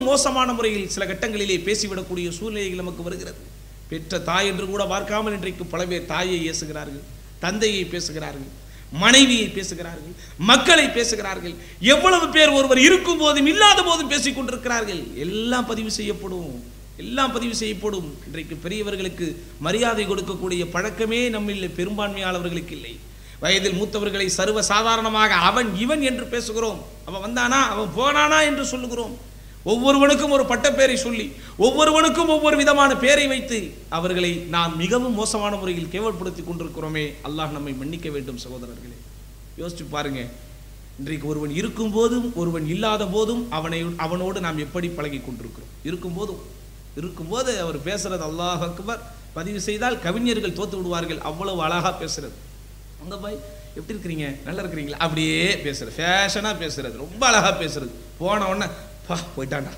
மோசமான முறையில் சில கட்டங்களிலே பேசிவிடக்கூடிய சூழ்நிலைகள் நமக்கு வருகிறது பெற்ற தாய் என்று கூட பார்க்காமல் இன்றைக்கு பல பேர் தாயை ஏசுகிறார்கள் தந்தையை பேசுகிறார்கள் மனைவியை பேசுகிறார்கள் மக்களை பேசுகிறார்கள் எவ்வளவு பேர் ஒருவர் இருக்கும் போதும் இல்லாத போதும் பேசிக் கொண்டிருக்கிறார்கள் எல்லாம் பதிவு செய்யப்படும் எல்லாம் பதிவு செய்யப்படும் இன்றைக்கு பெரியவர்களுக்கு மரியாதை கொடுக்கக்கூடிய பழக்கமே நம்மில் பெரும்பான்மையாளர்களுக்கு இல்லை வயதில் மூத்தவர்களை சர்வ சாதாரணமாக அவன் இவன் என்று பேசுகிறோம் அவன் வந்தானா அவன் போனானா என்று சொல்லுகிறோம் ஒவ்வொருவனுக்கும் ஒரு பட்டப்பேரை சொல்லி ஒவ்வொருவனுக்கும் ஒவ்வொரு விதமான பேரை வைத்து அவர்களை நாம் மிகவும் மோசமான முறையில் கேவல்படுத்தி கொண்டிருக்கிறோமே அல்லாஹ் நம்மை மன்னிக்க வேண்டும் சகோதரர்களே யோசிச்சு பாருங்க இன்றைக்கு ஒருவன் இருக்கும் போதும் ஒருவன் இல்லாத போதும் அவனை அவனோடு நாம் எப்படி பழகி கொண்டிருக்கிறோம் இருக்கும் போதும் இருக்கும்போது அவர் பேசுறது அல்லாஹ் அக்பர் பதிவு செய்தால் கவிஞர்கள் தோத்து விடுவார்கள் அவ்வளவு அழகா பேசுறது அங்க போய் எப்படி இருக்கிறீங்க நல்லா இருக்கிறீங்களா அப்படியே பேசுறது ஃபேஷனாக பேசுறது ரொம்ப அழகா பேசுறது போன உடனே பா போயிட்டான்டா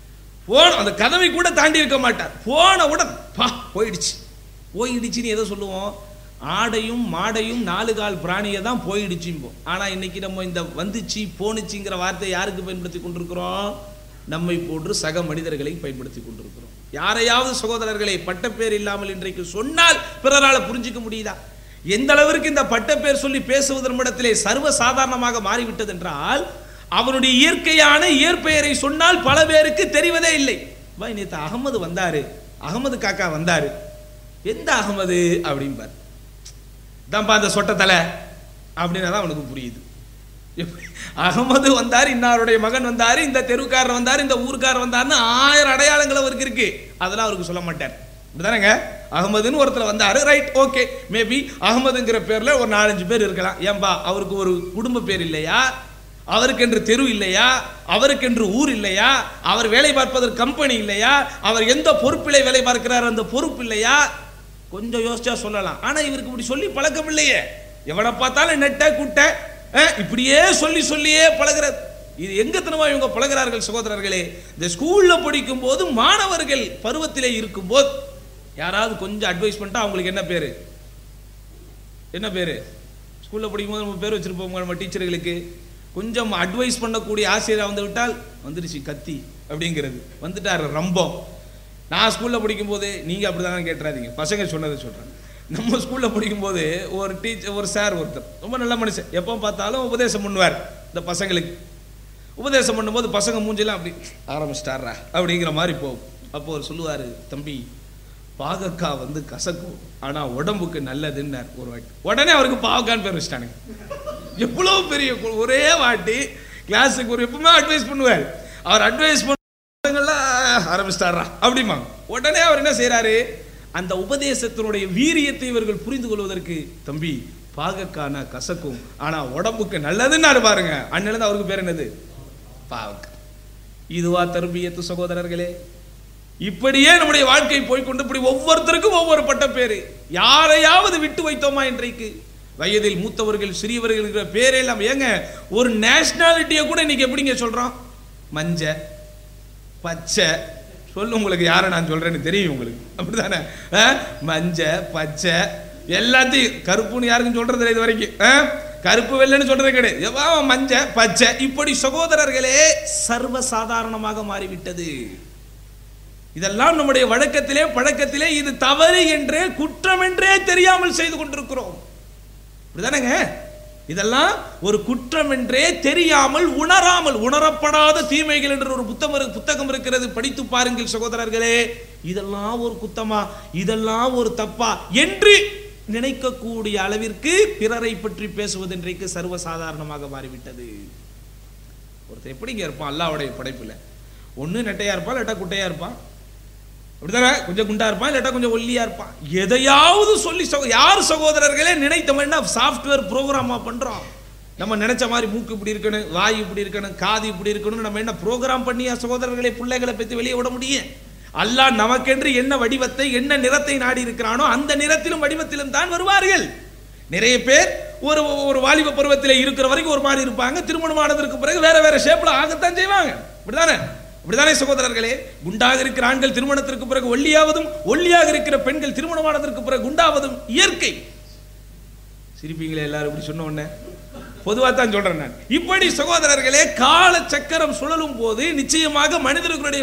போன அந்த கதவை கூட தாண்டி இருக்க மாட்டார் போன உடனே பா போயிடுச்சு போயிடுச்சுன்னு எதை சொல்லுவோம் ஆடையும் மாடையும் நாலு கால் பிராணியை தான் போயிடுச்சும்போம் ஆனா இன்னைக்கு நம்ம இந்த வந்துச்சு போனுச்சுங்கிற வார்த்தை யாருக்கு பயன்படுத்தி கொண்டிருக்கிறோம் நம்மை போன்று சக மனிதர்களை பயன்படுத்தி கொண்டிருக்கிறோம் யாரையாவது சகோதரர்களை பட்டப்பேர் இல்லாமல் இன்றைக்கு சொன்னால் பிறரால் புரிஞ்சுக்க முடியுதா எந்த அளவிற்கு இந்த பட்டப்பேர் சொல்லி பேசுவதன் இடத்திலே சர்வ சாதாரணமாக மாறிவிட்டது என்றால் அவனுடைய இயற்கையான இயற்பெயரை சொன்னால் பல பேருக்கு தெரிவதே இல்லை பாய் நேத்து அகமது வந்தாரு அகமது காக்கா வந்தாரு எந்த அகமது அப்படிம்பார் தான்ப்பா அந்த சொட்ட தலை அப்படின்னா தான் அவனுக்கு புரியுது எப்படி? அகமது வந்தார் இன்னாருடைய மகன் வந்தார் இந்த தெருவுக்காரர் வந்தார் இந்த ஊருக்காரர் வந்தார்னு ஆயிரம் அடையாளங்கள் அவருக்கு இருக்கு அதெல்லாம் அவருக்கு சொல்ல மாட்டார் இப்படிதானேங்க அகமதுன்னு ஒருத்தர் வந்தாரு ரைட் ஓகே மேபி அகமதுங்கிற பேர்ல ஒரு நாலஞ்சு பேர் இருக்கலாம் ஏன்பா அவருக்கு ஒரு குடும்ப பேர் இல்லையா அவருக்கென்று தெரு இல்லையா அவருக்கென்று ஊர் இல்லையா அவர் வேலை பார்ப்பதற்கு கம்பெனி இல்லையா அவர் எந்த பொறுப்பிலே வேலை பார்க்கிறார் அந்த பொறுப்பு இல்லையா கொஞ்சம் யோசிச்சா சொல்லலாம் ஆனா இவருக்கு இப்படி சொல்லி பழக்கம் இல்லையே எவனை பார்த்தாலும் நெட்ட குட்டை அஹ், இப்படியே சொல்லி சொல்லியே பழகிறது இது எங்கத்தனமா இவங்க பழகிறார்கள் சகோதரர்களே இந்த ஸ்கூல்ல படிக்கும் போது மாணவர்கள் பருவத்திலே இருக்கும்போது யாராவது கொஞ்சம் அட்வைஸ் பண்ணிட்டா அவங்களுக்கு என்ன பேரு என்ன பேரு ஸ்கூல்ல படிக்கும்போது நம்ம பேர் வச்சிருப்போம் நம்ம டீச்சர்களுக்கு கொஞ்சம் அட்வைஸ் பண்ணக்கூடிய ஆசிரியர் வந்து விட்டால் வந்துருச்சு கத்தி அப்படிங்கிறது வந்துட்டாரு ரம்பம் நான் ஸ்கூல்ல படிக்கும்போது நீங்க அப்படிதான் கேட்டுறாதீங்க பசங்க சொன்னதை சொல்றேன் நம்ம ஸ்கூல்ல படிக்கும்போது ஒரு டீச்சர் ஒரு சார் ஒருத்தர் ரொம்ப நல்ல மனுஷன் எப்போ பார்த்தாலும் உபதேசம் பண்ணுவார் இந்த பசங்களுக்கு உபதேசம் பண்ணும்போது பசங்க மூஞ்செல்லாம் அப்படி ஆரம்பிச்சிட்டாரா அப்படிங்கிற மாதிரி போகும் அப்போ அவர் சொல்லுவார் தம்பி பாகக்காய் வந்து கசக்கும் ஆனா உடம்புக்கு நல்லதுன்னார் ஒரு வாட்டி உடனே அவருக்கு பாவக்கான்னு பேர் வச்சிட்டானுங்க எவ்வளவு பெரிய கு- ஒரே வாட்டி கிளாஸுக்கு ஒரு எப்பவுமே அட்வைஸ் பண்ணுவார் அவர் அட்வைஸ் பண்ணலாம் ஆரம்பிச்சிட்டாரா அப்படிம்பாங்க உடனே அவர் என்ன செய்றாரு அந்த உபதேசத்தினுடைய வீரியத்தை இவர்கள் புரிந்து கொள்வதற்கு தம்பி பாகக்கான கசக்கும் ஆனா உடம்புக்கு நல்லதுன்னு பாருங்க அண்ணன் அவருக்கு பேர் என்னது பாவக்காய் இதுவா தர்பியத்து சகோதரர்களே இப்படியே நம்முடைய வாழ்க்கை போய்க்கொண்டு இப்படி ஒவ்வொருத்தருக்கும் ஒவ்வொரு பட்ட பேரு யாரையாவது விட்டு வைத்தோமா இன்றைக்கு வயதில் மூத்தவர்கள் சிறியவர்கள் இருக்கிற பேரே இல்லாம ஏங்க ஒரு நேஷனாலிட்டியை கூட இன்னைக்கு எப்படிங்க சொல்றோம் மஞ்ச பச்சை சொல்லு உங்களுக்கு யாரை நான் சொல்றேன்னு தெரியும் உங்களுக்கு அப்படிதானே ஆ? மஞ்ச பச்சை எல்லாத்தையும் கருப்புன்னு யாருக்கும் சொல்றது இல்லை இது வரைக்கும் ஆ? கருப்பு வெள்ளைன்னு சொல்றது கிடையாது எவ்வா மஞ்ச பச்சை இப்படி சகோதரர்களே சர்வ சாதாரணமாக மாறிவிட்டது இதெல்லாம் நம்முடைய வழக்கத்திலே பழக்கத்திலே இது தவறு என்றே குற்றம் என்றே தெரியாமல் செய்து கொண்டிருக்கிறோம் இப்படிதானேங்க இதெல்லாம் ஒரு குற்றம் என்றே தெரியாமல் உணராமல் உணரப்படாத தீமைகள் என்ற ஒரு புத்தகம் இரு- புத்தகம் இருக்கிறது படித்து பாருங்கள் சகோதரர்களே இதெல்லாம் ஒரு குத்தமா இதெல்லாம் ஒரு தப்பா என்று நினைக்கக்கூடிய அளவிற்கு பிறரை பற்றி பேசுவது இன்றைக்கு சர்வசாதாரணமாக மாறிவிட்டது ஒருத்தர் எப்படிங்க இருப்பான் அல்லாவுடைய படைப்புல ஒண்ணு நெட்டையா இருப்பான் இல்லாட்டா குட்டையா இருப்பான் அப்படிதானே கொஞ்சம் குண்டா இருப்பான் இல்லாட்டா கொஞ்சம் ஒல்லியா இருப்பான் எதையாவது சொல்லி சகோ யார் சகோதரர்களே நினைத்தோம்னா சாஃப்ட்வேர் ப்ரோக்ராமா பண்றோம் நம்ம நினைச்ச மாதிரி மூக்கு இப்படி இருக்கணும் வாய் இப்படி இருக்கணும் காது இப்படி இருக்கணும்னு நம்ம என்ன ப்ரோக்ராம் பண்ணியா சகோதரர்களை பிள்ளைகளை பத்தி வெளியே விட முடியும் அல்லாஹ் நமக்கென்று என்ன வடிவத்தை என்ன நிறத்தை நாடி இருக்கிறானோ அந்த நிறத்திலும் வடிவத்திலும் தான் வருவார்கள் நிறைய பேர் ஒரு ஒரு வாலிப பருவத்தில் இருக்கிற வரைக்கும் ஒரு மாதிரி இருப்பாங்க திருமணம் ஆனதற்கு பிறகு வேற வேற ஷேப்ல ஆகத்தான் செய்வாங்க இப்படிதானே இப்படிதானே சகோதரர்களே குண்டாக இருக்கிற ஆண்கள் திருமணத்திற்கு பிறகு ஒல்லியாவதும் ஒல்லியாக இருக்கிற பெண்கள் திருமணமானதற்கு பிறகு குண்டாவதும் இயற்கை சிரிப்பீங்களே எல்லாரும் இப்படி சொன்ன உடனே பொதுவா தான் சொல்றேன் நான் இப்படி சகோதரர்களே கால சக்கரம் சுழலும் போது நிச்சயமாக மனிதர்களுடைய